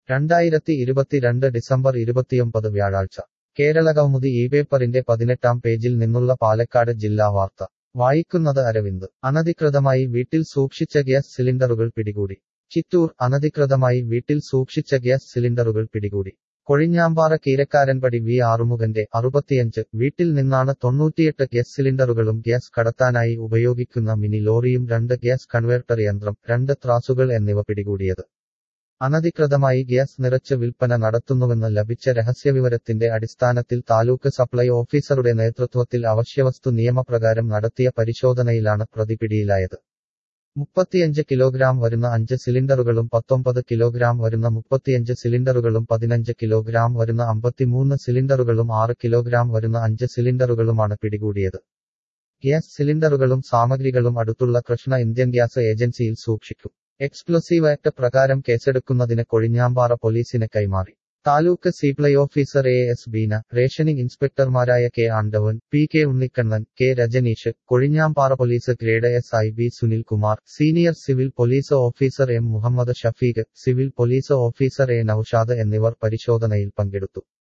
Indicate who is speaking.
Speaker 1: രണ്ടായിരത്തി ഇരുപത്തിരണ്ട് ഡിസംബർ ഇരുപത്തിയൊമ്പത് വ്യാഴാഴ്ച കേരളകൗമുദി ഈ പേപ്പറിന്റെ പതിനെട്ടാം പേജിൽ നിന്നുള്ള പാലക്കാട് ജില്ലാ വാർത്ത വായിക്കുന്നത് അരവിന്ദ് അനധികൃതമായി വീട്ടിൽ സൂക്ഷിച്ച ഗ്യാസ് സിലിണ്ടറുകൾ പിടികൂടി ചിറ്റൂർ അനധികൃതമായി വീട്ടിൽ സൂക്ഷിച്ച ഗ്യാസ് സിലിണ്ടറുകൾ പിടികൂടി കൊഴിഞ്ഞാമ്പാറ കീരക്കാരൻപടി വി ആറുമുഖന്റെ അറുപത്തിയഞ്ച് വീട്ടിൽ നിന്നാണ് തൊണ്ണൂറ്റിയെട്ട് ഗ്യാസ് സിലിണ്ടറുകളും ഗ്യാസ് കടത്താനായി ഉപയോഗിക്കുന്ന മിനി ലോറിയും രണ്ട് ഗ്യാസ് കൺവേർട്ടർ യന്ത്രം രണ്ട് ത്രാസുകൾ എന്നിവ പിടികൂടിയത് അനധികൃതമായി ഗ്യാസ് നിറച്ച് വിൽപ്പന നടത്തുന്നുവെന്ന് ലഭിച്ച രഹസ്യവിവരത്തിന്റെ അടിസ്ഥാനത്തിൽ താലൂക്ക് സപ്ലൈ ഓഫീസറുടെ നേതൃത്വത്തിൽ അവശ്യവസ്തു നിയമപ്രകാരം നടത്തിയ പരിശോധനയിലാണ് പ്രതി പിടിയിലായത് മുപ്പത്തിയഞ്ച് കിലോഗ്രാം വരുന്ന അഞ്ച് സിലിണ്ടറുകളും പത്തൊമ്പത് കിലോഗ്രാം വരുന്ന മുപ്പത്തിയഞ്ച് സിലിണ്ടറുകളും പതിനഞ്ച് കിലോഗ്രാം വരുന്ന അമ്പത്തിമൂന്ന് സിലിണ്ടറുകളും ആറ് കിലോഗ്രാം വരുന്ന അഞ്ച് സിലിണ്ടറുകളുമാണ് പിടികൂടിയത് ഗ്യാസ് സിലിണ്ടറുകളും സാമഗ്രികളും അടുത്തുള്ള കൃഷ്ണ ഇന്ത്യൻ ഗ്യാസ് ഏജൻസിയിൽ സൂക്ഷിക്കും എക്സ്പ്ലോസീവ് ആക്ട് പ്രകാരം കേസെടുക്കുന്നതിന് കൊഴിഞ്ഞാമ്പാറ പോലീസിന് കൈമാറി taluk supply officer A S Beena rationing ഇൻസ്പെക്ടർമാരായ K Andavan P K Unnikannan K Rajaneesh Kozhinjampara police grade S I B Sunilkumar senior civil police officer M Muhammad Shafeeq civil police officer A Noushad എന്നിവർ പരിശോധനയിൽ പങ്കെടുത്തു